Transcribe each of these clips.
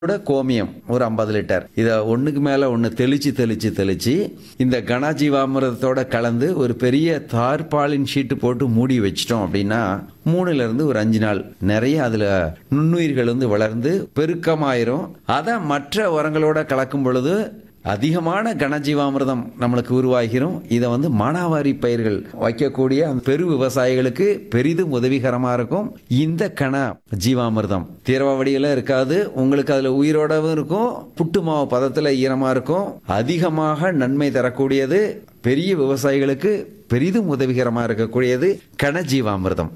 கூட கோமியம் ஒரு ஐம்பது லிட்டர் இதை ஒண்ணுக்கு மேல ஒன்று தெளிச்சு தெளிச்சு தெளிச்சு இந்த கனஜீவாமிரதத்தோட கலந்து ஒரு பெரிய தார்பாலின் ஷீட்டு போட்டு மூடி வச்சிட்டோம் அப்படின்னா மூணுல இருந்து ஒரு அஞ்சு நாள் நிறைய அதுல நுண்ணுயிர்கள் வந்து வளர்ந்து பெருக்கமாயிரும் அதை மற்ற உரங்களோட கலக்கும் பொழுது அதிகமான கனஜீவாமிர்தம் நம்மளுக்கு உருவாகிரும் இதை வந்து மானாவாரி பயிர்கள் வைக்கக்கூடிய அந்த பெரு விவசாயிகளுக்கு பெரிதும் உதவிகரமா இருக்கும் இந்த கன ஜீவாமிர்தம் திரவ வடியில இருக்காது உங்களுக்கு அதுல உயிரோடவும் இருக்கும் புட்டு மாவு பதத்துல ஈரமா இருக்கும் அதிகமாக நன்மை தரக்கூடியது பெரிய விவசாயிகளுக்கு பெரிதும் உதவிகரமா இருக்கக்கூடியது கன ஜீவாமிர்தம்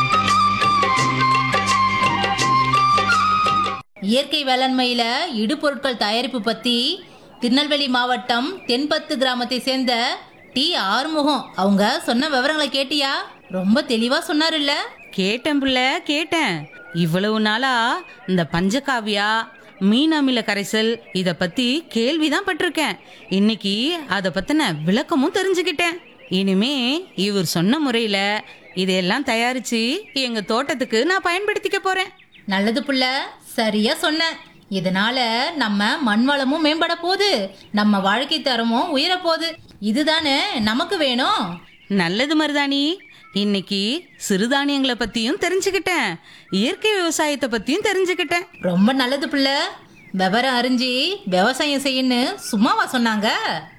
இயற்கை வேளாண்மையில இடுபொருட்கள் தயாரிப்பு பத்தி திருநெல்வேலி மாவட்டம் தென்பத்து கிராமத்தை சேர்ந்த டி ஆறுமுகம் அவங்க சொன்ன விவரங்களை கேட்டியா ரொம்ப தெளிவா சொன்னாருல்ல கேட்டேன் புள்ள கேட்டேன் இவ்வளவு நாளா இந்த பஞ்சகாவியா மீன் அமில கரைசல் இத பத்தி கேள்விதான் பட்டிருக்கேன் இன்னைக்கு அத பத்தின விளக்கமும் தெரிஞ்சுக்கிட்டேன் இனிமே இவர் சொன்ன முறையில இதையெல்லாம் தயாரிச்சு எங்க தோட்டத்துக்கு நான் பயன்படுத்திக்க போறேன் நல்லது புள்ள சரியா சொன்ன இதனால நம்ம மண் வளமும் மேம்பட போகுது நம்ம வாழ்க்கை தரமும் உயர போகுது இதுதானே நமக்கு வேணும் நல்லது மருதாணி இன்னைக்கு சிறுதானியங்களை பத்தியும் தெரிஞ்சுக்கிட்டேன் இயற்கை விவசாயத்தை பத்தியும் தெரிஞ்சுக்கிட்டேன் ரொம்ப நல்லது புள்ள விவரம் அறிஞ்சு விவசாயம் செய்யன்னு சும்மாவா சொன்னாங்க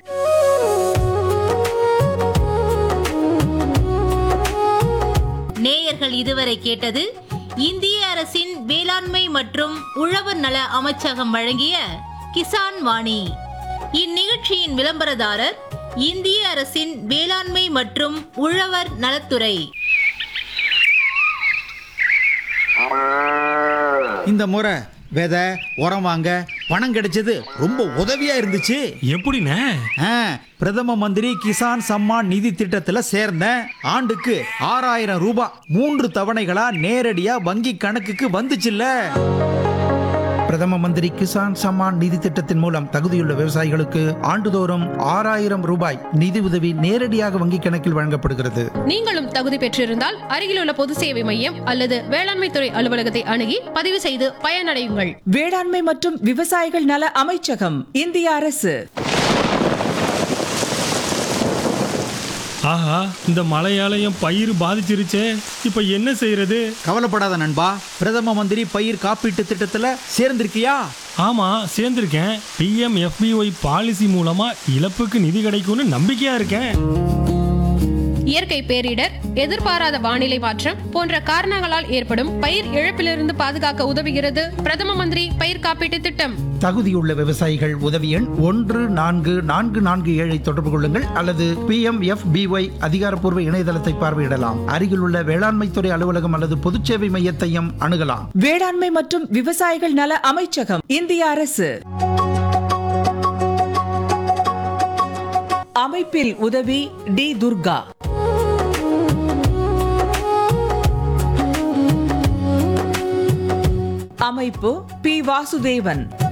நேயர்கள் இதுவரை கேட்டது இந்திய அரசின் வேளாண்மை மற்றும் உழவர் நல அமைச்சகம் வழங்கிய கிசான் வாணி இந்நிகழ்ச்சியின் விளம்பரதாரர் இந்திய அரசின் வேளாண்மை மற்றும் உழவர் நலத்துறை இந்த முறை விதை உரம் வாங்க பணம் கிடைச்சது ரொம்ப உதவியா இருந்துச்சு எப்படிண்ணே ஆ, பிரதம மந்திரி கிசான் சம்மான் நிதி திட்டத்துல சேர்ந்தேன் ஆண்டுக்கு ஆறாயிரம் ரூபாய் மூன்று தவணைகளா நேரடியா வங்கி கணக்குக்கு வந்துச்சுல்ல பிரதம மந்திரி கிசான் சம்மான் நிதி திட்டத்தின் மூலம் தகுதியுள்ள விவசாயிகளுக்கு ஆண்டுதோறும் ஆறாயிரம் ரூபாய் நிதி உதவி நேரடியாக வங்கிக் கணக்கில் வழங்கப்படுகிறது நீங்களும் தகுதி பெற்றிருந்தால் அருகிலுள்ள பொது சேவை மையம் அல்லது வேளாண்மை துறை அலுவலகத்தை அணுகி பதிவு செய்து பயனடையுங்கள் வேளாண்மை மற்றும் விவசாயிகள் நல அமைச்சகம் இந்திய அரசு ஆஹா இந்த மழையாலயம் பயிர் பாதிச்சிருச்சே இப்போ என்ன செய்யறது கவலைப்படாத நண்பா பிரதம மந்திரி பயிர் காப்பீட்டு திட்டத்துல சேர்ந்திருக்கியா ஆமா சேர்ந்திருக்கேன் பிஎம் எஃபிஒய் பாலிசி மூலமா இழப்புக்கு நிதி கிடைக்கும்னு நம்பிக்கையா இருக்கேன் இயற்கை பேரிடர் எதிர்பாராத வானிலை மாற்றம் போன்ற காரணங்களால் ஏற்படும் பயிர் இழப்பிலிருந்து பாதுகாக்க உதவுகிறது பிரதம மந்திரி பயிர் காப்பீட்டு திட்டம் தகுதியுள்ள விவசாயிகள் உதவி எண் ஒன்று நான்கு நான்கு நான்கு ஏழை தொடர்பு கொள்ளுங்கள் அல்லது பி எம் எஃப் பிஒய் அதிகாரப்பூர்வ இணையதளத்தை பார்வையிடலாம் அருகிலுள்ள வேளாண்மை துறை அலுவலகம் அல்லது பொதுச்சேவை மையத்தையும் அணுகலாம் வேளாண்மை மற்றும் விவசாயிகள் நல அமைச்சகம் இந்திய அரசு அமைப்பில் உதவி டி துர்கா அமைப்பு பி வாசுதேவன்